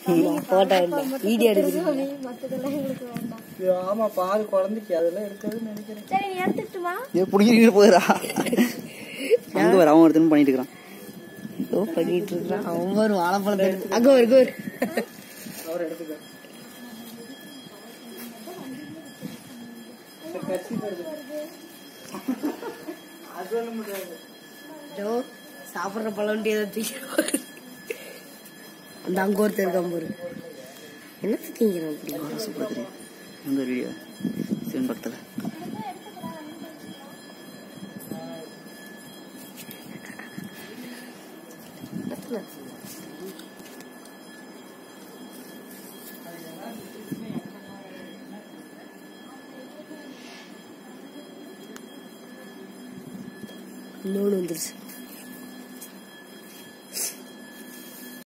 photo இல்லை video எடுக்கிறீங்க மத்ததெல்லாம் எங்களுக்கு வேண்டாம் இது ஆமா பால் குழந்தைக்கு அதெல்லாம் இருக்காதுன்னு நினைக்கிறேன் சரி நீ எடுத்துட்டுமா இது பிடிக்கிட்டு போயிடா அங்க வர அவன் ஒருத்தன் பண்ணிட்டு இருக்கிறான் ஏதோ பண்ணிட்டு இருக்கான் அவன் ஒரு வாழைப்பழத்தை எடுத்து அங்க ஒரு இங்க ஒரு அவர் எடுத்துக்க கட்சி வருது அது ஒண்ணு முடியாது ஏதோ சாப்பிட்ற பழம்ட்டு ஏதோ தூக்கி அந்த அங்க ஒருத்தர் இருக்கான் பாரு என்ன திங்கிறான் அப்படி சூப்பர் தெரியும் இந்த வீடியோ சிவன் பக்கத்துல இன்னொன்று வந்துருச்சு